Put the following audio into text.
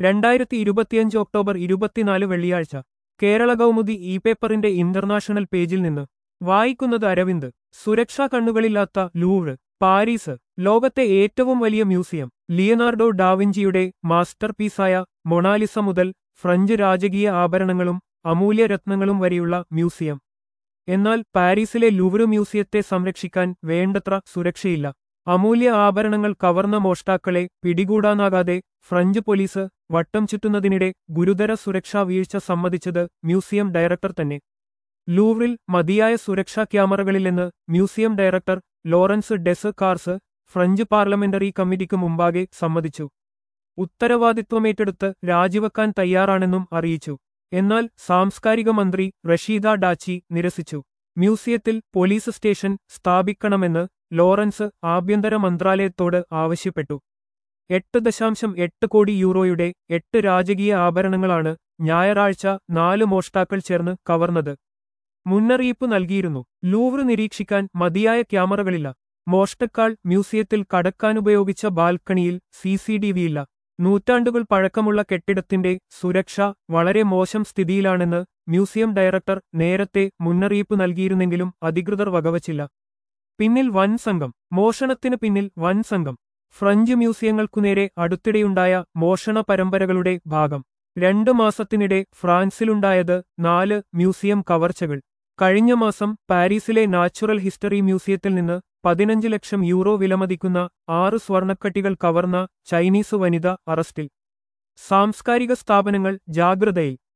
രണ്ടായിരത്തി ഇരുപത്തിയഞ്ച് ഒക്ടോബർ ഇരുപത്തിനാല് വെള്ളിയാഴ്ച കേരള കൗമുദി ഇ പേപ്പറിന്റെ ഇന്റർനാഷണൽ പേജിൽ നിന്ന് വായിക്കുന്നത് അരവിന്ദ് സുരക്ഷാ കണ്ണുകളില്ലാത്ത ലൂവ്റ് പാരീസ് ലോകത്തെ ഏറ്റവും വലിയ മ്യൂസിയം ലിയനാർഡോ ഡാവിഞ്ചിയുടെ മാസ്റ്റർ പീസായ മൊണാലിസ മുതൽ ഫ്രഞ്ച് രാജകീയ ആഭരണങ്ങളും അമൂല്യരത്നങ്ങളും വരെയുള്ള മ്യൂസിയം എന്നാൽ പാരീസിലെ ലൂവ്റ് മ്യൂസിയത്തെ സംരക്ഷിക്കാൻ വേണ്ടത്ര സുരക്ഷയില്ല അമൂല്യ ആഭരണങ്ങൾ കവർന്ന മോഷ്ടാക്കളെ പിടികൂടാനാകാതെ ഫ്രഞ്ച് പോലീസ് വട്ടം ചുറ്റുന്നതിനിടെ ഗുരുതര സുരക്ഷാ വീഴ്ച സമ്മതിച്ചത് മ്യൂസിയം ഡയറക്ടർ തന്നെ ലൂവ്റിൽ മതിയായ സുരക്ഷാ ക്യാമറകളില്ലെന്ന് museum director Laurence des Cars French parliamentary കമ്മിറ്റിക്ക് മുമ്പാകെ സമ്മതിച്ചു ഉത്തരവാദിത്വമേറ്റെടുത്ത് രാജിവെക്കാൻ തയ്യാറാണെന്നും അറിയിച്ചു എന്നാൽ സാംസ്കാരിക മന്ത്രി റഷീദ ഡാച്ചി നിരസിച്ചു മ്യൂസിയത്തിൽ പോലീസ് സ്റ്റേഷൻ സ്ഥാപിക്കണമെന്ന് ലോറൻസ് ആഭ്യന്തര മന്ത്രാലയത്തോട് ആവശ്യപ്പെട്ടു എട്ട് ദശാംശം എട്ട് കോടി യൂറോയുടെ എട്ട് രാജകീയ ആഭരണങ്ങളാണ് ഞായറാഴ്ച നാല് മോഷ്ടാക്കൾ ചേർന്ന് കവർന്നത് മുന്നറിയിപ്പ് നൽകിയിരുന്നു ലൂവ്റ് നിരീക്ഷിക്കാൻ മതിയായ ക്യാമറകളില്ല മോഷ്ടക്കാൾ മ്യൂസിയത്തിൽ കടക്കാനുപയോഗിച്ച ബാൽക്കണിയിൽ സി സി ടി വിയില്ല നൂറ്റാണ്ടുകൾ പഴക്കമുള്ള കെട്ടിടത്തിന്റെ സുരക്ഷ വളരെ മോശം സ്ഥിതിയിലാണെന്ന് മ്യൂസിയം ഡയറക്ടർ നേരത്തെ മുന്നറിയിപ്പ് നൽകിയിരുന്നെങ്കിലും അധികൃതർ വകവച്ചില്ല പിന്നിൽ വൻ സംഘം മോഷണത്തിന് പിന്നിൽ വൻ സംഘം ഫ്രഞ്ച് മ്യൂസിയങ്ങൾക്കുനേരെ അടുത്തിടെയുണ്ടായ മോഷണ പരമ്പരകളുടെ ഭാഗം രണ്ടു മാസത്തിനിടെ ഫ്രാൻസിലുണ്ടായത് നാല് മ്യൂസിയം കവർച്ചകൾ കഴിഞ്ഞ മാസം പാരീസിലെ നാച്ചുറൽ ഹിസ്റ്ററി മ്യൂസിയത്തിൽ നിന്ന് പതിനഞ്ച് ലക്ഷം യൂറോ വിലമതിക്കുന്ന ആറ് സ്വർണക്കട്ടികൾ കവർന്ന ചൈനീസ് വനിത അറസ്റ്റിൽ സാംസ്കാരിക സ്ഥാപനങ്ങൾ ജാഗ്രതയിൽ